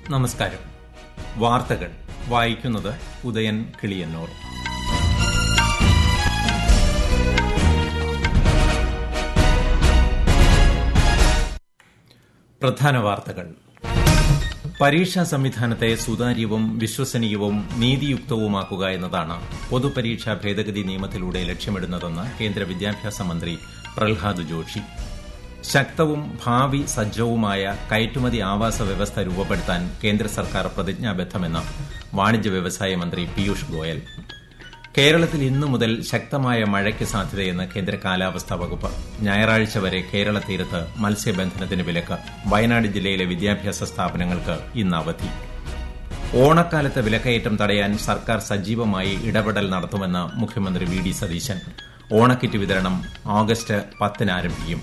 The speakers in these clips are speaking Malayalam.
നമസ്കാരം വാർത്തകൾ വായിക്കുന്നത് ഉദയൻ കിളിയന്നൂർ പ്രധാന വാർത്തകൾ പരീക്ഷാ സംവിധാനത്തെ സുതാര്യവും വിശ്വസനീയവും നീതിയുക്തവുമാക്കുക എന്നതാണ് പൊതുപരീക്ഷാ ഭേദഗതി നിയമത്തിലൂടെ ലക്ഷ്യമിടുന്നതെന്ന് കേന്ദ്ര വിദ്യാഭ്യാസ മന്ത്രി പ്രഹ്ലാദ് ജോഷി ശക്തവും ഭാവി സജ്ജവുമായ കയറ്റുമതി ആവാസ വ്യവസ്ഥ രൂപപ്പെടുത്താൻ കേന്ദ്ര സർക്കാർ പ്രതിജ്ഞാബദ്ധമെന്ന് വാണിജ്യ വ്യവസായ മന്ത്രി പീയൂഷ് ഗോയൽ കേരളത്തിൽ ഇന്നു മുതൽ ശക്തമായ മഴയ്ക്ക് സാധ്യതയെന്ന് കേന്ദ്ര കാലാവസ്ഥാ വകുപ്പ് ഞായറാഴ്ച വരെ കേരള തീരത്ത് മത്സ്യബന്ധനത്തിന് വിലക്ക് വയനാട് ജില്ലയിലെ വിദ്യാഭ്യാസ സ്ഥാപനങ്ങൾക്ക് ഇന്ന് അവധി ഓണക്കാലത്ത് വിലക്കയറ്റം തടയാൻ സർക്കാർ സജീവമായി ഇടപെടൽ നടത്തുമെന്ന് മുഖ്യമന്ത്രി വി ഡി സതീശൻ ഓണക്കിറ്റ് വിതരണം ആഗസ്റ്റ് പത്തിന് ആരംഭിക്കും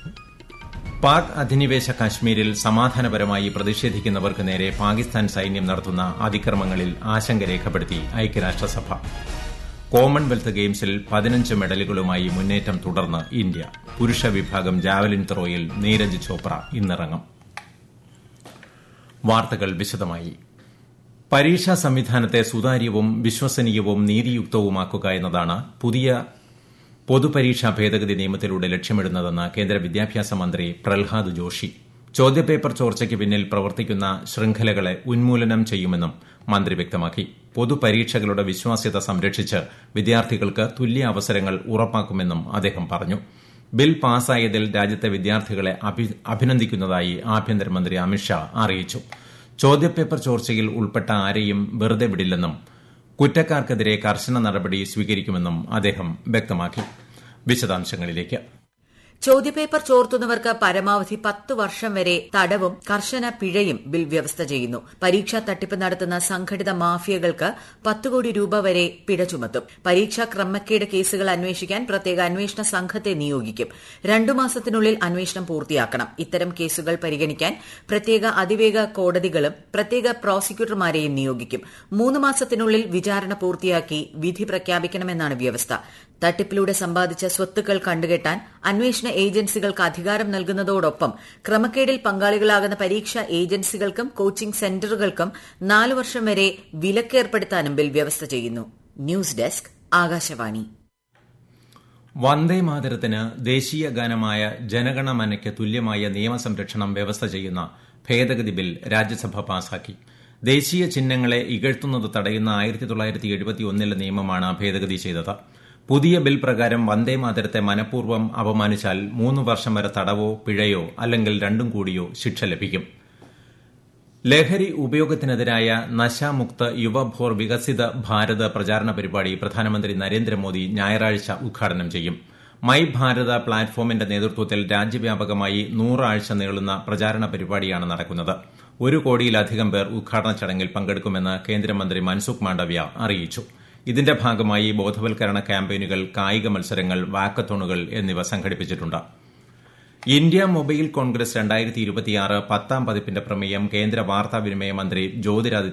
പാക് അധിനിവേശ കശ്മീരിൽ സമാധാനപരമായി പ്രതിഷേധിക്കുന്നവർക്ക് നേരെ പാകിസ്ഥാൻ സൈന്യം നടത്തുന്ന അതിക്രമങ്ങളിൽ ആശങ്ക രേഖപ്പെടുത്തി ഐക്യരാഷ്ട്രസഭ കോമൺവെൽത്ത് ഗെയിംസിൽ പതിനഞ്ച് മെഡലുകളുമായി മുന്നേറ്റം തുടർന്ന് ഇന്ത്യ പുരുഷ വിഭാഗം ജാവലിൻ ത്രോയിൽ നീരജ് ചോപ്ര ഇന്നിറങ്ങും വാർത്തകൾ വിശദമായി പരീക്ഷാ സംവിധാനത്തെ സുതാര്യവും വിശ്വസനീയവും നീതിയുക്തവുമാക്കുക എന്നതാണ് പുതിയ പൊതുപരീക്ഷാ ഭേദഗതി നിയമത്തിലൂടെ ലക്ഷ്യമിടുന്നതെന്ന് കേന്ദ്ര വിദ്യാഭ്യാസ മന്ത്രി പ്രഹ്ലാദ് ജോഷി ചോദ്യപേപ്പർ ചോർച്ചയ്ക്ക് പിന്നിൽ പ്രവർത്തിക്കുന്ന ശൃംഖലകളെ ഉന്മൂലനം ചെയ്യുമെന്നും മന്ത്രി വ്യക്തമാക്കി പൊതുപരീക്ഷകളുടെ വിശ്വാസ്യത സംരക്ഷിച്ച് വിദ്യാർത്ഥികൾക്ക് തുല്യ അവസരങ്ങൾ ഉറപ്പാക്കുമെന്നും അദ്ദേഹം പറഞ്ഞു ബിൽ പാസായതിൽ രാജ്യത്തെ വിദ്യാർത്ഥികളെ അഭിനന്ദിക്കുന്നതായി ആഭ്യന്തരമന്ത്രി അമിത്ഷാ അറിയിച്ചു ചോദ്യപേപ്പർ ചോർച്ചയിൽ ഉൾപ്പെട്ട ആരെയും വെറുതെ വിടില്ലെന്നും കുറ്റക്കാർക്കെതിരെ കർശന നടപടി സ്വീകരിക്കുമെന്നും അദ്ദേഹം വ്യക്തമാക്കി വിശദാംശങ്ങളിലേക്ക് ചോദ്യപേപ്പർ ചോർത്തുന്നവർക്ക് പരമാവധി പത്ത് വർഷം വരെ തടവും കർശന പിഴയും ബിൽ വ്യവസ്ഥ ചെയ്യുന്നു പരീക്ഷാ തട്ടിപ്പ് നടത്തുന്ന സംഘടിത മാഫിയകൾക്ക് പത്ത് കോടി രൂപ വരെ പിഴ ചുമത്തും പരീക്ഷാ ക്രമക്കേട് കേസുകൾ അന്വേഷിക്കാൻ പ്രത്യേക അന്വേഷണ സംഘത്തെ നിയോഗിക്കും രണ്ടു മാസത്തിനുള്ളിൽ അന്വേഷണം പൂർത്തിയാക്കണം ഇത്തരം കേസുകൾ പരിഗണിക്കാൻ പ്രത്യേക അതിവേഗ കോടതികളും പ്രത്യേക പ്രോസിക്യൂട്ടർമാരെയും നിയോഗിക്കും മൂന്ന് മാസത്തിനുള്ളിൽ വിചാരണ പൂർത്തിയാക്കി വിധി പ്രഖ്യാപിക്കണമെന്നാണ് വ്യവസ്ഥ തട്ടിപ്പിലൂടെ സമ്പാദിച്ച സ്വത്തുക്കൾ കണ്ടുകെട്ടാൻ അന്വേഷണ ഏജൻസികൾക്ക് അധികാരം നൽകുന്നതോടൊപ്പം ക്രമക്കേടിൽ പങ്കാളികളാകുന്ന പരീക്ഷാ ഏജൻസികൾക്കും കോച്ചിംഗ് സെന്ററുകൾക്കും നാല് വർഷം വരെ വിലക്കേർപ്പെടുത്താനും ബിൽ വ്യവസ്ഥ ചെയ്യുന്നു ന്യൂസ് ഡെസ്ക് ആകാശവാണി വന്ദേ മാതരത്തിന് ദേശീയ ഗാനമായ ജനഗണമനയ്ക്ക് തുല്യമായ നിയമസംരക്ഷണം വ്യവസ്ഥ ചെയ്യുന്ന ഭേദഗതി ബിൽ രാജ്യസഭ പാസാക്കി ദേശീയ ചിഹ്നങ്ങളെ ഇകഴ്ത്തുന്നത് തടയുന്ന ആയിരത്തി തൊള്ളായിരത്തി എഴുപത്തിയൊന്നിലെ നിയമമാണ് ഭേദഗതി ചെയ്തത് പുതിയ ബിൽ പ്രകാരം വന്ദേ മാതരത്തെ മനഃപൂർവ്വം അപമാനിച്ചാൽ മൂന്ന് വർഷം വരെ തടവോ പിഴയോ അല്ലെങ്കിൽ രണ്ടും കൂടിയോ ശിക്ഷ ലഭിക്കും ലഹരി ഉപയോഗത്തിനെതിരായ നശാമുക്ത യുവഭോർ വികസിത ഭാരത് പ്രചാരണ പരിപാടി പ്രധാനമന്ത്രി നരേന്ദ്രമോദി ഞായറാഴ്ച ഉദ്ഘാടനം ചെയ്യും മൈ ഭാരത പ്ലാറ്റ്ഫോമിന്റെ നേതൃത്വത്തിൽ രാജ്യവ്യാപകമായി നൂറാഴ്ച നീളുന്ന പ്രചാരണ പരിപാടിയാണ് നടക്കുന്നത് ഒരു കോടിയിലധികം പേർ ഉദ്ഘാടന ചടങ്ങിൽ പങ്കെടുക്കുമെന്ന് കേന്ദ്രമന്ത്രി മൻസുഖ് മാണ്ഡവ്യ അറിയിച്ചു ഇതിന്റെ ഭാഗമായി ബോധവൽക്കരണ ക്യാമ്പയിനുകൾ കായിക മത്സരങ്ങൾ വാക്കത്തോണുകൾ എന്നിവ സംഘടിപ്പിച്ചിട്ടുണ്ട് ഇന്ത്യ മൊബൈൽ കോൺഗ്രസ് രണ്ടായിരത്തി ഇരുപത്തിയാറ് പത്താം പതിപ്പിന്റെ പ്രമേയം കേന്ദ്ര വാർത്താവിനിമയ മന്ത്രി ജ്യോതിരാദിത്യ